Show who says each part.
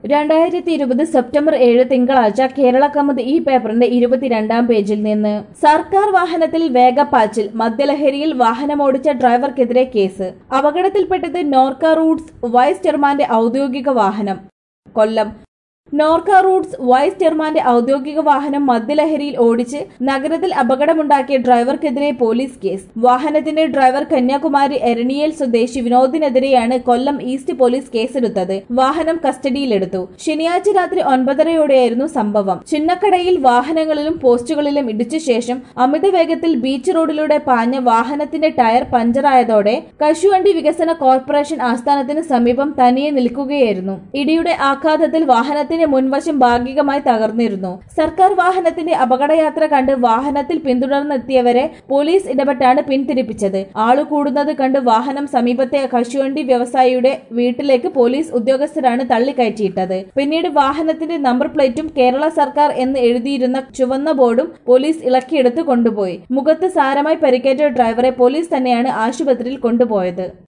Speaker 1: രണ്ടായിരത്തി ഇരുപത് സെപ്റ്റംബർ ഏഴ് തിങ്കളാഴ്ച കേരള കമത് ഈ പേപ്പറിന്റെ ഇരുപത്തിരണ്ടാം പേജിൽ നിന്ന് സർക്കാർ വാഹനത്തിൽ വേഗപ്പാച്ചിൽ മദ്യലഹരിയിൽ വാഹനമോടിച്ച ഡ്രൈവർക്കെതിരെ കേസ് അപകടത്തിൽപ്പെട്ടത് നോർക്ക റൂട്ട്സ് വൈസ് ചെയർമാന്റെ ഔദ്യോഗിക വാഹനം കൊല്ലം നോർക്ക റൂട്ട്സ് വൈസ് ചെയർമാന്റെ ഔദ്യോഗിക വാഹനം മദ്യലഹരിയിൽ ഓടിച്ച് നഗരത്തിൽ അപകടമുണ്ടാക്കിയ ഡ്രൈവർക്കെതിരെ പോലീസ് കേസ് വാഹനത്തിന്റെ ഡ്രൈവർ കന്യാകുമാരി എരണിയേൽ സ്വദേശി വിനോദിനെതിരെയാണ് കൊല്ലം ഈസ്റ്റ് പോലീസ് കേസെടുത്തത് വാഹനം കസ്റ്റഡിയിലെടുത്തു ശനിയാഴ്ച രാത്രി ഒൻപതരയോടെയായിരുന്നു സംഭവം ചിന്നക്കടയിൽ വാഹനങ്ങളിലും പോസ്റ്റുകളിലും ഇടിച്ച ശേഷം അമിത വേഗത്തിൽ ബീച്ച് റോഡിലൂടെ പാഞ്ഞ വാഹനത്തിന്റെ ടയർ പഞ്ചറായതോടെ കശുവണ്ടി വികസന കോർപ്പറേഷൻ ആസ്ഥാനത്തിന് സമീപം തനിയെ നിൽക്കുകയായിരുന്നു ഇടിയുടെ ആഘാതത്തിൽ വാഹനത്തിന്റെ മുൻവശം ഭാഗികമായി തകർന്നിരുന്നു സർക്കാർ വാഹനത്തിന്റെ അപകടയാത്ര കണ്ട് വാഹനത്തിൽ പിന്തുടർന്നെത്തിയവരെ പോലീസ് ഇടപെട്ടാണ് പിന്തിരിപ്പിച്ചത് ആളു കൂടുന്നത് കണ്ട് വാഹനം സമീപത്തെ കശുവണ്ടി വ്യവസായിയുടെ വീട്ടിലേക്ക് പോലീസ് ഉദ്യോഗസ്ഥരാണ് തള്ളിക്കയറ്റിയിട്ടത് പിന്നീട് വാഹനത്തിന്റെ നമ്പർ പ്ലേറ്റും കേരള സർക്കാർ എന്ന് എഴുതിയിരുന്ന ചുവന്ന ബോർഡും പോലീസ് ഇളക്കിയെടുത്ത് കൊണ്ടുപോയി മുഖത്ത് സാരമായി പരിക്കേറ്റ ഡ്രൈവറെ പോലീസ് തന്നെയാണ് ആശുപത്രിയിൽ കൊണ്ടുപോയത്